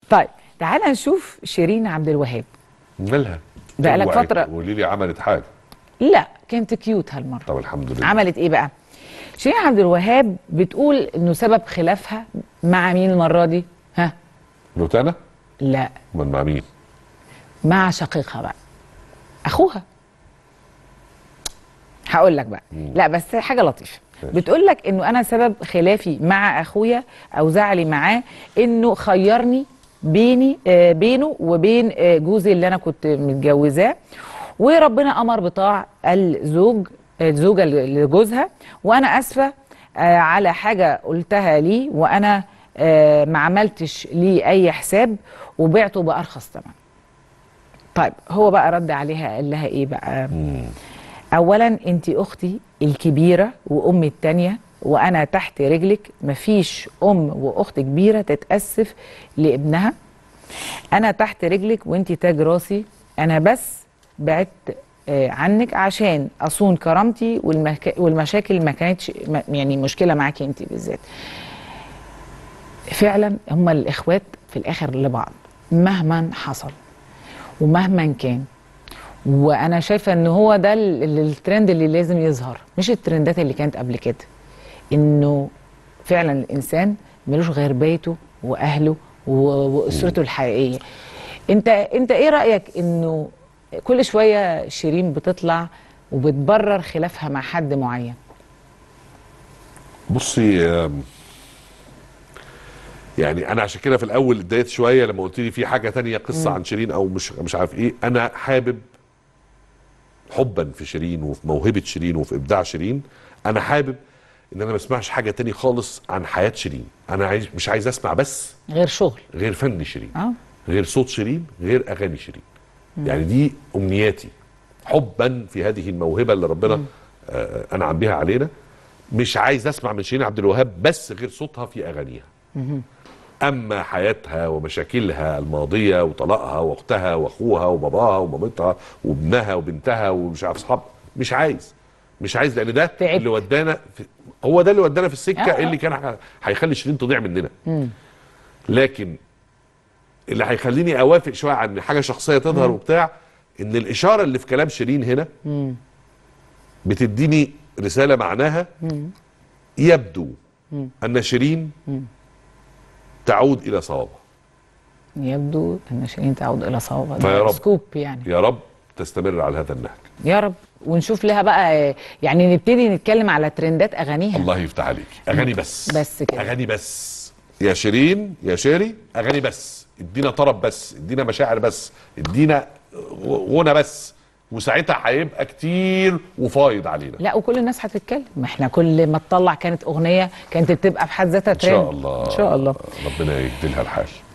طيب تعالى نشوف شيرين عبد الوهاب مالها بقالك اوعي فترة. قولي لي عملت حاجه لا كانت كيوت هالمره طب الحمد لله عملت ايه بقى شيرين عبد الوهاب بتقول انه سبب خلافها مع مين المره دي ها روتانا لا امال مع مين مع شقيقها بقى اخوها هقول لك بقى لا بس حاجه لطيفه ماشي. بتقول لك انه انا سبب خلافي مع اخويا او زعلي معاه انه خيرني بيني آه بينه وبين آه جوزي اللي انا كنت متجوزاه وربنا امر بطاع الزوج الزوجه لجوزها وانا اسفه آه على حاجه قلتها لي وانا آه ما عملتش ليه اي حساب وبعته بارخص ثمن طيب هو بقى رد عليها قال لها ايه بقى اولا انت اختي الكبيره وامي التانيه وانا تحت رجلك مفيش ام واخت كبيره تتاسف لابنها انا تحت رجلك وانت تاج راسي انا بس بعدت آه، عنك عشان اصون كرامتي والمك... والمشاكل ما كانتش ما- يعني مشكله معاكي انت بالذات فعلا هما الاخوات في الاخر لبعض مهما حصل ومهما كان وانا شايفه ان هو ده ال- ال- الترند اللي لازم يظهر مش الترندات اللي كانت قبل كده انه فعلا الانسان ملوش غير بيته واهله و- واسرته الحقيقيه انت انت ايه رايك انه كل شويه شيرين بتطلع وبتبرر خلافها مع حد معين بصي آم، يعني انا عشان كده في الاول اتضايقت شويه لما قلت لي في حاجه تانية قصه عن شيرين او مش مش عارف ايه انا حابب حبا في شيرين وفي موهبه شيرين وفي ابداع شيرين انا حابب ان انا ما اسمعش حاجه تاني خالص عن حياه شيرين انا عايز مش عايز اسمع بس غير شغل غير فن شيرين اه غير صوت شيرين غير اغاني شيرين يعني دي امنياتي حبا في هذه الموهبه اللي ربنا آه انعم بها علينا مش عايز اسمع من شيرين عبد الوهاب بس غير صوتها في اغانيها اما حياتها ومشاكلها الماضيه وطلاقها واختها واخوها وباباها ومامتها وابنها وبنتها ومش عارف اصحاب مش عايز مش عايز لان ده تعبت. اللي ودانا في هو ده اللي ودانا في السكه آه، آه. اللي كان ه- هيخلي شيرين تضيع مننا لكن اللي هيخليني اوافق شويه عن حاجه شخصيه تظهر وبتاع ان الاشاره اللي في كلام شيرين هنا بتديني رساله معناها يبدو ان شيرين تعود الى صوابها يبدو ان شيرين تعود الى صوابها فيا ده رب. سكوب يعني يا رب تستمر على هذا النهج يا رب ونشوف لها بقى يعني نبتدي نتكلم على ترندات اغانيها الله يفتح عليك اغاني بس بس كده. اغاني بس يا شيرين يا شيري اغاني بس ادينا طرب بس ادينا مشاعر بس ادينا غنى بس وساعتها هيبقى كتير وفايض علينا لا وكل الناس هتتكلم ما احنا كل ما تطلع كانت اغنيه كانت بتبقى بحد ذاتها ان شاء ترند الله ان شاء الله ربنا يجدلها الحال